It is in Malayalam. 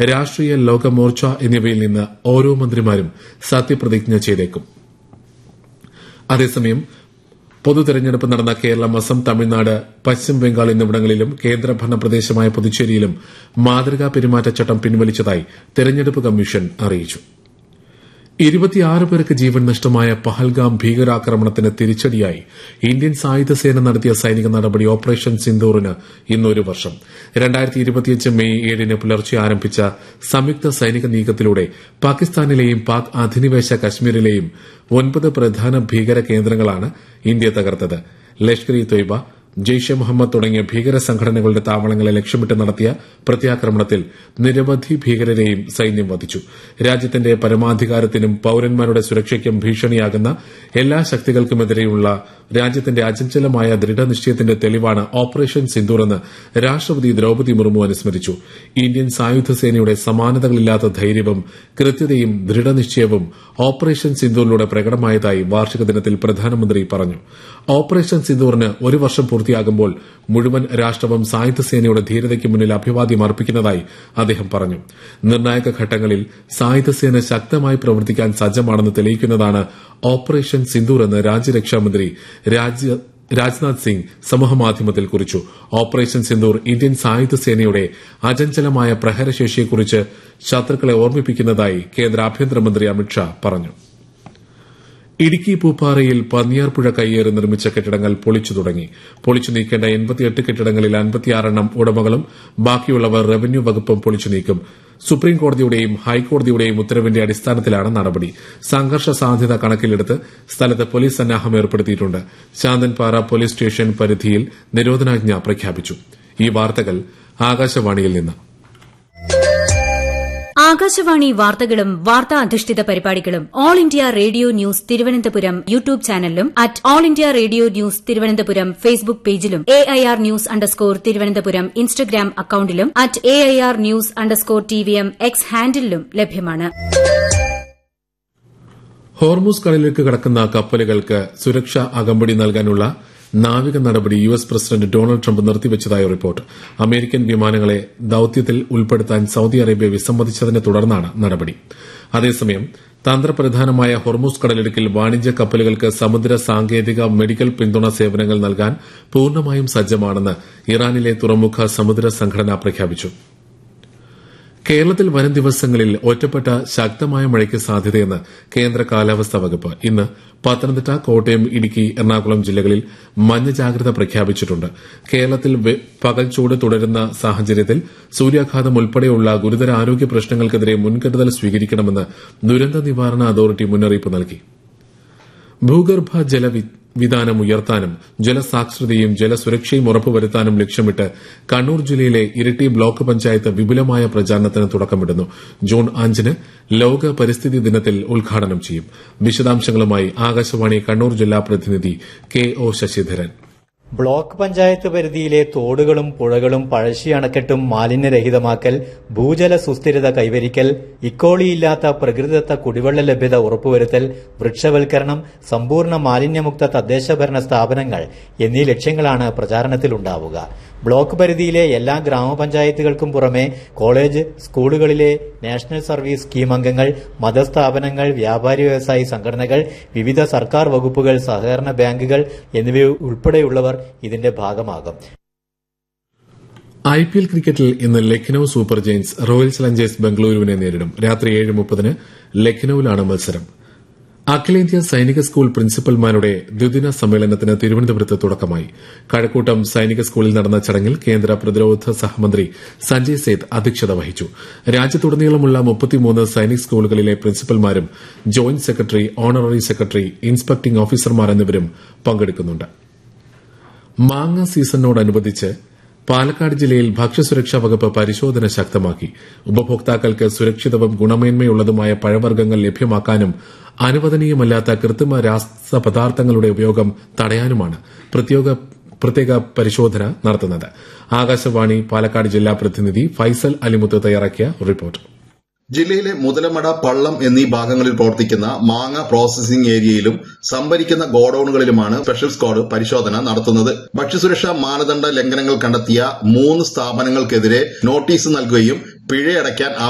രാഷ്ട്രീയ ലോകമോർച്ച എന്നിവയിൽ നിന്ന് ഓരോ മന്ത്രിമാരും സത്യപ്രതിജ്ഞ ചെയ്തേക്കും അതേസമയം പൊതു തെരഞ്ഞെടുപ്പ് നടന്ന കേരളം അസം തമിഴ്നാട് പശ്ചിമ ബംഗാൾ എന്നിവിടങ്ങളിലും കേന്ദ്രഭരണ പ്രദേശമായ പുതുച്ചേരിയിലും മാതൃകാ പെരുമാറ്റച്ചട്ടം പിൻവലിച്ചതായി തെരഞ്ഞെടുപ്പ് കമ്മീഷൻ അറിയിച്ചു ഇരുപത്തിയാറ് പേർക്ക് ജീവൻ നഷ്ടമായ പഹൽഗാം ഭീകരാക്രമണത്തിന് തിരിച്ചടിയായി ഇന്ത്യൻ സായുധ സേന നടത്തിയ സൈനിക നടപടി ഓപ്പറേഷൻ സിന്ദൂറിന് ഇന്നൊരു വർഷം രണ്ടായിരത്തി ഇരുപത്തിയഞ്ച് മെയ് ഏഴിന് പുലർച്ചെ ആരംഭിച്ച സംയുക്ത സൈനിക നീക്കത്തിലൂടെ പാകിസ്ഥാനിലെയും പാക് അധിനിവേശ കശ്മീരിലെയും ഒൻപത് പ്രധാന ഭീകര കേന്ദ്രങ്ങളാണ് ഇന്ത്യ തകർത്തത് ലഷ്കർ ഇ തൊയ്ബ ജെയ്ഷെ മുഹമ്മദ് തുടങ്ങിയ ഭീകര സംഘടനകളുടെ താവളങ്ങളെ ലക്ഷ്യമിട്ട് നടത്തിയ പ്രത്യാക്രമണത്തിൽ നിരവധി ഭീകരരെയും സൈന്യം വധിച്ചു രാജ്യത്തിന്റെ പരമാധികാരത്തിനും പൌരന്മാരുടെ സുരക്ഷയ്ക്കും ഭീഷണിയാകുന്ന എല്ലാ ശക്തികൾക്കുമെതിരെയുള്ള രാജ്യത്തിന്റെ അചഞ്ചലമായ ദൃഢനിശ്ചയത്തിന്റെ തെളിവാണ് ഓപ്പറേഷൻ സിന്ദൂർ എന്ന് രാഷ്ട്രപതി ദ്രൌപതി മുർമു അനുസ്മരിച്ചു ഇന്ത്യൻ സായുധ സേനയുടെ സമാനതകളില്ലാത്ത ധൈര്യവും കൃത്യതയും ദൃഢനിശ്ചയവും ഓപ്പറേഷൻ സിന്ദൂറിലൂടെ പ്രകടമായതായി വാർഷിക ദിനത്തിൽ പ്രധാനമന്ത്രി പറഞ്ഞു ഓപ്പറേഷൻ സിന്ദൂറിന് ഒരു വർഷം പൂർത്തിയാകുമ്പോൾ മുഴുവൻ രാഷ്ട്രവും സായുധ സേനയുടെ ധീരതയ്ക്ക് മുന്നിൽ അഭിവാദ്യം അർപ്പിക്കുന്നതായി അദ്ദേഹം പറഞ്ഞു നിർണായക ഘട്ടങ്ങളിൽ സായുധ സേന ശക്തമായി പ്രവർത്തിക്കാൻ സജ്ജമാണെന്ന് തെളിയിക്കുന്നതാണ് ഓപ്പറേഷൻ സിന്ദൂർ എന്ന് രാജ്യരക്ഷാമന്ത്രി രാജ്നാഥ് സിംഗ് സമൂഹമാധ്യമത്തിൽ കുറിച്ചു ഓപ്പറേഷൻ സിന്ദൂർ ഇന്ത്യൻ സായുധ സേനയുടെ അചഞ്ചലമായ പ്രഹരശേഷിയെക്കുറിച്ച് ശത്രുക്കളെ ഓർമ്മിപ്പിക്കുന്നതായി കേന്ദ്ര ആഭ്യന്തരമന്ത്രി അമിത്ഷാ പറഞ്ഞു ഇടുക്കി പൂപ്പാറയിൽ പന്നിയാർപ്പുഴ കയ്യേറി നിർമ്മിച്ച കെട്ടിടങ്ങൾ പൊളിച്ചു തുടങ്ങി പൊളിച്ചു നീക്കേണ്ട എൺപത്തിയെട്ട് കെട്ടിടങ്ങളിൽ അൻപത്തിയാറെണ്ണം ഉടമകളും ബാക്കിയുള്ളവർ റവന്യൂ വകുപ്പും പൊളിച്ചു നീക്കും സുപ്രീം കോടതിയുടെയും ഹൈക്കോടതിയുടെയും ഉത്തരവിന്റെ അടിസ്ഥാനത്തിലാണ് നടപടി സംഘർഷ സാധ്യത കണക്കിലെടുത്ത് സ്ഥലത്ത് പോലീസ് സന്നാഹം ഏർപ്പെടുത്തിയിട്ടുണ്ട് ശാന്തൻപാറ പോലീസ് സ്റ്റേഷൻ പരിധിയിൽ നിരോധനാജ്ഞ പ്രഖ്യാപിച്ചു ഈ വാർത്തകൾ ആകാശവാണിയിൽ നിന്ന് ആകാശവാണി വാർത്തകളും വാർത്താ അധിഷ്ഠിത പരിപാടികളും all India radio news Thiruvananthapuram YouTube ചാനലിലും at all India radio news Thiruvananthapuram Facebook പേജിലും A I R news underscore Thiruvananthapuram Instagram അക്കൌണ്ടിലും at A I R news underscore T V M X ഹാൻഡിലും ലഭ്യമാണ് ഹോർമൂസ് കടലിലേക്ക് കടക്കുന്ന കപ്പലുകൾക്ക് സുരക്ഷാ അകമ്പടി നൽകാനുള്ള നാവിക നടപടി U S president Donald Trump നിർത്തിവച്ചതായി റിപ്പോർട്ട് അമേരിക്കൻ വിമാനങ്ങളെ ദൌത്യത്തിൽ ഉൾപ്പെടുത്താൻ സൌദി അറേബ്യ വിസമ്മതിച്ചതിനെ തുടർന്നാണ് നടപടി അതേസമയം തന്ത്രപ്രധാനമായ ഹൊർമൂസ് കടലിടുക്കിൽ വാണിജ്യ കപ്പലുകൾക്ക് സമുദ്ര സാങ്കേതിക മെഡിക്കൽ പിന്തുണ സേവനങ്ങൾ നൽകാൻ പൂർണ്ണമായും സജ്ജമാണെന്ന് ഇറാനിലെ തുറമുഖ സമുദ്ര സംഘടന പ്രഖ്യാപിച്ചു കേരളത്തിൽ വരും ദിവസങ്ങളിൽ ഒറ്റപ്പെട്ട ശക്തമായ മഴയ്ക്ക് സാധ്യതയെന്ന് കേന്ദ്ര കാലാവസ്ഥാ വകുപ്പ് ഇന്ന് പത്തനംതിട്ട കോട്ടയം ഇടുക്കി എറണാകുളം ജില്ലകളിൽ മഞ്ഞ ജാഗ്രത പ്രഖ്യാപിച്ചിട്ടുണ്ട് കേരളത്തിൽ പകൽ ചൂട് തുടരുന്ന സാഹചര്യത്തിൽ സൂര്യാഘാതം ഉൾപ്പെടെയുള്ള ഗുരുതര ആരോഗ്യ പ്രശ്നങ്ങൾക്കെതിരെ മുൻകരുതൽ സ്വീകരിക്കണമെന്ന് ദുരന്ത നിവാരണ അതോറിറ്റി മുന്നറിയിപ്പ് നൽകി ഭൂഗർഭ ജലവിതാനം ഉയർത്താനും ജലസാക്ഷരതയും ജലസുരക്ഷയും ഉറപ്പുവരുത്താനും ലക്ഷ്യമിട്ട് കണ്ണൂർ ജില്ലയിലെ ഇരിട്ടി ബ്ലോക്ക് പഞ്ചായത്ത് വിപുലമായ പ്രചാരണത്തിന് തുടക്കമിടുന്നു ജൂൺ അഞ്ചിന് ലോക പരിസ്ഥിതി ദിനത്തിൽ ഉദ്ഘാടനം ചെയ്യും വിശദാംശങ്ങളുമായി ആകാശവാണി കണ്ണൂർ ജില്ലാ പ്രതിനിധി K O Sasidharan block panchayat പരിധിയിലെ തോടുകളും പുഴകളും പഴശ്ശി അണക്കെട്ടും മാലിന്യരഹിതമാക്കൽ ഭൂജല സുസ്ഥിരത കൈവരിക്കൽ ഇക്കോളിയില്ലാത്ത പ്രകൃതിദത്ത കുടിവെള്ള ലഭ്യത ഉറപ്പുവരുത്തൽ വൃക്ഷവൽക്കരണം സമ്പൂർണ്ണ മാലിന്യമുക്ത തദ്ദേശഭരണ സ്ഥാപനങ്ങൾ എന്നീ ലക്ഷ്യങ്ങളാണ് പ്രചാരണത്തിലുണ്ടാവുക ബ്ലോക്ക് പരിധിയിലെ എല്ലാ ഗ്രാമപഞ്ചായത്തുകൾക്കും പുറമെ കോളേജ് സ്കൂളുകളിലെ നാഷണൽ സർവീസ് സ്കീം അംഗങ്ങൾ മതസ്ഥാപനങ്ങൾ വ്യാപാരി വ്യവസായി സംഘടനകൾ വിവിധ സർക്കാർ വകുപ്പുകൾ സഹകരണ ബാങ്കുകൾ എന്നിവ ഉൾപ്പെടെയുള്ളവർ ഇതിന്റെ ഭാഗമാകും ഐ പി എൽ ക്രിക്കറ്റിൽ ഇന്ന് Lucknow super giants royal challengers ബംഗളൂരുവിനെ നേരിടും രാത്രി ഏഴ് മുപ്പതിന് ലക്നൌവിലാണ് മത്സരം അഖിലേന്ത്യാ സൈനിക സ്കൂൾ പ്രിൻസിപ്പൽമാരുടെ ദ്വിദിന സമ്മേളനത്തിന് തിരുവനന്തപുരത്ത് തുടക്കമായി കഴക്കൂട്ടം സൈനിക സ്കൂളിൽ നടന്ന ചടങ്ങിൽ കേന്ദ്ര പ്രതിരോധ സഹമന്ത്രി സഞ്ജയ് സേത്ത് അധ്യക്ഷത വഹിച്ചു രാജ്യത്തുടനീളമുള്ള മുപ്പത്തിമൂന്ന് സൈനിക് സ്കൂളുകളിലെ പ്രിൻസിപ്പൽമാരും joint secretary honorary secretary inspecting ഓഫീസർമാർ എന്നിവരും പങ്കെടുക്കുന്നുണ്ട് മാങ്ങ സീസണിനോടനുബന്ധിച്ച് പാലക്കാട് ജില്ലയിൽ ഭക്ഷ്യസുരക്ഷാ വകുപ്പ് പരിശോധന ശക്തമാക്കി ഉപഭോക്താക്കൾക്ക് സുരക്ഷിതവും ഗുണമേന്മയുള്ളതുമായ പഴവർഗ്ഗങ്ങൾ ലഭ്യമാക്കാനും അനുവദനീയമല്ലാത്ത കൃത്രിമ രാസപദാർത്ഥങ്ങളുടെ ഉപയോഗം തടയാനുമാണ് പ്രത്യേക പരിശോധന നടത്തുന്നത് ആകാശവാണി പാലക്കാട് ജില്ലാ പ്രതിനിധി ഫൈസൽ അലിമുത്ത് തയ്യാറാക്കിയ റിപ്പോർട്ട് ജില്ലയിലെ മുതലമട പള്ളം എന്നീ ഭാഗങ്ങളിൽ പ്രവർത്തിക്കുന്ന മാങ്ങ പ്രോസസിംഗ് ഏരിയയിലും സംഭരിക്കുന്ന ഗോഡൌണുകളിലുമാണ് സ്പെഷ്യൽ സ്ക്വാഡ് പരിശോധന നടത്തുന്നത് ഭക്ഷ്യസുരക്ഷാ മാനദണ്ഡ ലംഘനങ്ങൾ കണ്ടെത്തിയ മൂന്ന് സ്ഥാപനങ്ങൾക്കെതിരെ നോട്ടീസ് നൽകുകയും പിഴയടയ്ക്കാൻ